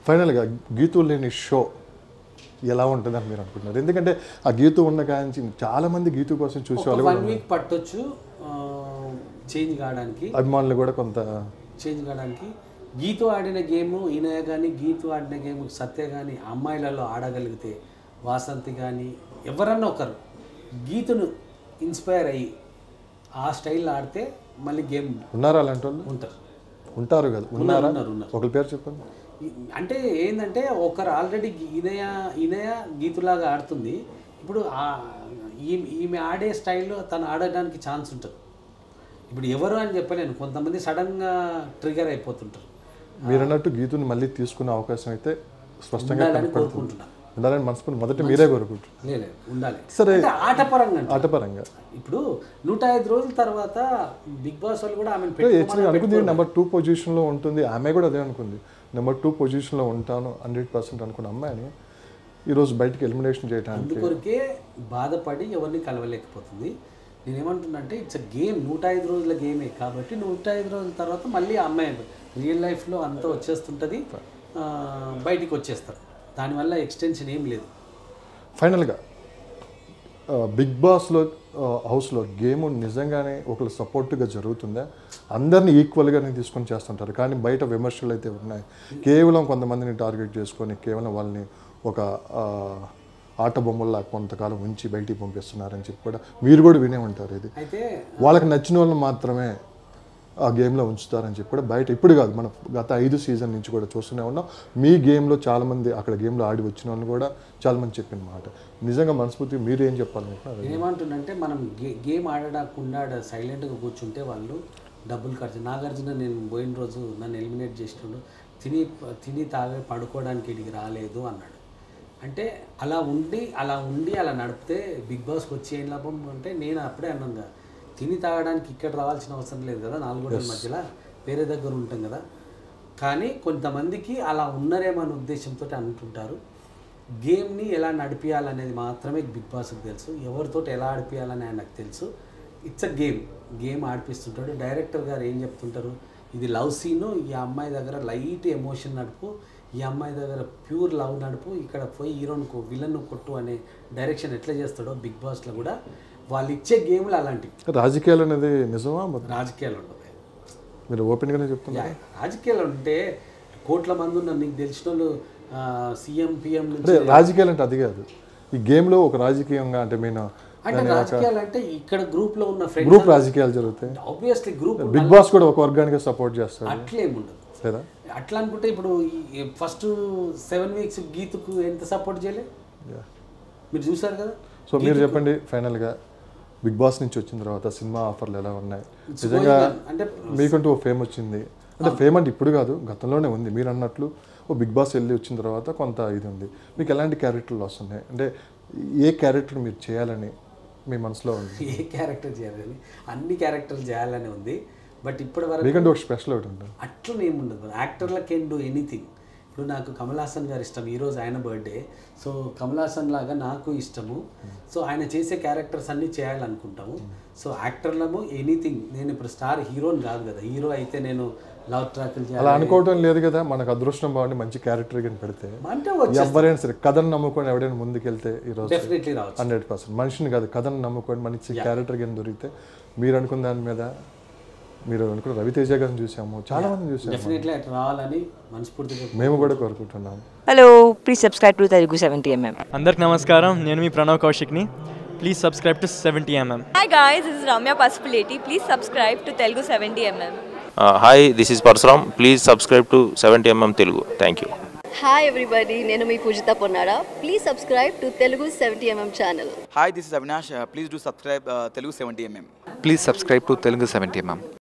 ఫైనల్గా గీతు లేని షో ఎలా ఉంటుందని మీరు అనుకుంటున్నారు ఎందుకంటే ఆ గీతు ఉన్న కాంచి చాలా మంది గీతు కోసం చూసేవాళ్ళు వన్ వీక్ పట్టొచ్చు చేంజ్ కావడానికి అభిమానులు కూడా కొంత చేంజ్ కావడానికి గీతు ఆడిన గేమ్ ఈయన కానీ గీతు ఆడిన గేమ్ సత్య కానీ అమ్మాయిలలో ఆడగలిగితే వాసంతి కానీ ఎవరన్నా ఒకరు గీతును ఇన్స్పైర్ అయ్యి ఆ స్టైల్ ఆడితే మళ్ళీ గేమ్ ఉన్నారా అలాంటి వాళ్ళు ఉంటారు ఉంటారు కదా ఉన్నారా ఉన్నారు ఉన్నారు ఒకరి పేరు చెప్పండి ఈ- అంటే ఏంటంటే ఒకరు ఆల్రెడీ ఇనయ ఇనయ గీతులాగా ఆడుతుంది ఇప్పుడు ఆ- ఈమె ఈమె ఆడే స్టైల్లో తను ఆడడానికి ఛాన్స్ ఉంటుంది ఇప్పుడు ఎవరు అని చెప్పలేను కొంతమంది సడన్గా ట్రిగర్ అయిపోతుంటారు మీరు అన్నట్టు గీతుని మళ్ళీ తీసుకునే అవకాశం అయితే స్పష్టంగా ఉండాలని కనపడుతుంది కోరుకుంటున్నా ఉండాలని మనస్ఫూర్తి మొదట మీరే కోరుకుంటారు లేదు ఉండాలి సరే అంటే ఆటపరంగా అంటే. ఆటపరంగా ఇప్పుడు నూట ఐదు రోజుల తర్వాత బిగ్ బాస్ వాళ్ళు కూడా ఆమెను యాక్చువల్గా పెట్టుకోమని అనుకుంది నెంబర్ టూ పొజిషన్లో ఉంటుంది ఆమె కూడా అదే అనుకుంది నెంబర్ టూ పొజిషన్లో ఉంటాను హండ్రెడ్ పర్సెంట్ అనుకున్న అమ్మాయిని ఈరోజు బయటికి ఎలిమినేషన్ చేయడానికి అందుకొరకే బాధపడి ఎవరిని కలవలేకపోతుంది నేనేమంటున్నా అంటే ఇట్స్ గేమ్ నూట ఐదు రోజుల గేమే కాబట్టి నూట ఐదు రోజుల తర్వాత మళ్ళీ ఆ అమ్మాయి రియల్ లైఫ్లో అంతా వచ్చేస్తుంటుంది ఆ, బయటికి వచ్చేస్తారు దానివల్ల ఎక్స్టెన్షన్ ఏం లేదు ఫైనల్గా బిగ్ బాస్లో హౌస్లో గేమ్ నిజంగానే ఒకళ్ళు సపోర్ట్గా జరుగుతుందా అందరినీ ఈక్వల్గానే తీసుకొని చేస్తుంటారు కానీ బయట విమర్శలు అయితే ఉన్నాయి కేవలం కొంతమందిని టార్గెట్ చేసుకొని కేవలం వాళ్ళని ఒక ఆ, ఆట బొమ్మల్లా కొంతకాలం ఉంచి బయటికి పంపిస్తున్నారని చెప్పి కూడా మీరు కూడా వినే ఉంటారు ఇది అయితే వాళ్ళకి నచ్చిన వాళ్ళని మాత్రమే ఆ గేమ్లో ఉంచుతారని చెప్పి కూడా బయట ఇప్పుడు కాదు మనం గత ఐదు సీజన్ నుంచి కూడా చూస్తూనే ఉన్నాం మీ గేమ్లో చాలామంది అక్కడ గేమ్లో ఆడి వచ్చిన వాళ్ళు కూడా చాలామంది చెప్పిన మాట నిజంగా మనస్ఫూర్తిగా మీరు ఏం చెప్పాలనుకుంటున్నారు నేనేమంటున్నంటే మనం గే గేమ్ ఆడకుండా సైలెంట్గా కూర్చుంటే వాళ్ళు డబ్బులు ఖర్చు నాగార్జున నేను పోయిన రోజు నన్ను ఎలిమినేట్ చేసినాడు తిని తిని తాగే పడుకోవడానికి ఇడికి రాలేదు అన్నాడు అంటే అలా ఉండి అలా ఉండి అలా నడిపితే బిగ్ బాస్కి వచ్చి ఏం లాభం అంటే నేను అప్పుడే అన్నాను కదా తిని తాగడానికి ఇక్కడ రావాల్సిన అవసరం లేదు కదా నాలుగోటల మధ్యలో వేరే దగ్గర ఉంటాం కదా కానీ కొంతమందికి అలా ఉన్నారేమో ఉద్దేశంతో అంటుంటారు గేమ్ని ఎలా నడిపించాలనేది మాత్రమే బిగ్ బాస్కి తెలుసు ఎవరితో ఎలా ఆడిపించాలని ఆయనకు తెలుసు ఇట్స్ అ గేమ్ గేమ్ ఆడిపిస్తుంటాడు డైరెక్టర్ గారు ఏం చెప్తుంటారు ఇది లవ్ సీను ఈ అమ్మాయి దగ్గర లైట్ ఎమోషన్ నడుపు ఈ అమ్మాయి దగ్గర ప్యూర్ లవ్ నడుపు ఇక్కడ పోయి హీరోను విలన్ కొట్టు అనే డైరెక్షన్ ఎట్లా చేస్తాడో బిగ్ బాస్లో కూడా వాళ్ళు ఇచ్చే గేమ్లు అలాంటివి రాజకీయాలు అనేది నిజమా మరి రాజకీయాలు ఉండవు మీరు ఓపెన్గానే చెప్తున్నారు యా, రాజకీయాలు ఉంటే కోట్ల మంది ఉన్నారు నీకు తెలిసిన వాళ్ళు సీఎం పిఎం నుంచి అంటే రాజకీయాలు అంటే అది కాదు ఈ గేమ్లో ఒక రాజకీయంగా అంటే నేను అంటే రాజకీయాలు అంటే ఇక్కడ గ్రూప్ లో ఉన్న ఫ్రెండ్స్ గ్రూప్ రాజకీయాలు జరుగుతాయి ఆబ్వియస్లీ గ్రూప్ బిగ్ బాస్ కూడా ఒక వర్గానికి సపోర్ట్ చేస్తాడు అట్లేం ఉండదు లేదా అట్లా అనుకుంటే ఇప్పుడు ఫస్ట్ సెవెన్ వీక్స్ గీతుకు ఎంత సపోర్ట్ చేయలే Yeah. మీరు చూసారు కదా సో మీరు చెప్పండి ఫైనల్గా బిగ్ బాస్ నుంచి వచ్చిన తర్వాత సినిమా ఆఫర్లు ఎలా ఉన్నాయి నిజంగా అంటే మీకంటూ ఓ ఫేమ్ వచ్చింది అంటే ఫేమ్ అంటే ఇప్పుడు కాదు గతంలోనే ఉంది మీరు అన్నట్లు ఓ బిగ్ బాస్ వెళ్ళి వచ్చిన తర్వాత కొంత ఇది ఉంది మీకు ఎలాంటి క్యారెక్టర్లు వస్తున్నాయి అంటే ఏ క్యారెక్టర్ మీరు చేయాలని మీ మనసులో ఉంది ఏ క్యారెక్టర్ చేయాలని అన్ని క్యారెక్టర్లు చేయాలని ఉంది బట్ ఇప్పటి వరకు మీకంటే ఒక స్పెషల్ ఒకటి ఉంటుంది అట్లనే ఏముండదు యాక్టర్ల కెన్ డూ ఎనీథింగ్ ఇప్పుడు నాకు కమల్ హాసన్ గారు ఇష్టం ఈరోజు ఆయన బర్త్డే సో కమల్ హాసన్ లాగా నాకు ఇష్టము సో ఆయన చేసే క్యారెక్టర్స్ అన్నీ చేయాలనుకుంటాము సో యాక్టర్లము ఎనీథింగ్ నేను ఇప్పుడు స్టార్ హీరోని కాదు కదా హీరో అయితే నేను లవ్ ట్రాక్లు అలా చేయాలి అనుకోవటం లేదు కదా మనకు అదృష్టం బాగుండి మంచి క్యారెక్టర్ కానీ పెడితే అంటే వచ్చి ఎవరైనా సరే కథను నమ్ముకొని ఎవడైనా ముందుకెళ్తే ఈరోజు డెఫినెట్లీ రావచ్చు హండ్రెడ్ పర్సెంట్ మనిషిని కాదు కథను నమ్ముకొని మంచి క్యారెక్టర్ కానీ దొరికితే మీరు అనుకున్న దాని మీద మీరు అనుకున్న రవితేజ గారిని చూసాము చాలా మంది చూసాము డెఫినెట్లీ అట్లా రావాలని మనస్ఫూర్తిగా మేము కూడా కోరుకుంటున్నాము hello please subscribe to Telugu seventy MM అందరికి నమస్కారం నేను మీ ప్రణవ్ కౌశిక్ని please subscribe to seventy MM Hi guys, this is Ramya Pasupuleti. Please subscribe to Telugu 70mm. Hi this is Parashuram please subscribe to seventy MM Telugu thank you hi everybody నేను మీ Pujitha Ponnara please subscribe to Telugu seventy MM channel Hi, this is Avinash. Uh, please do subscribe uh, Telugu 70mm. Please subscribe to Telugu 70 mm.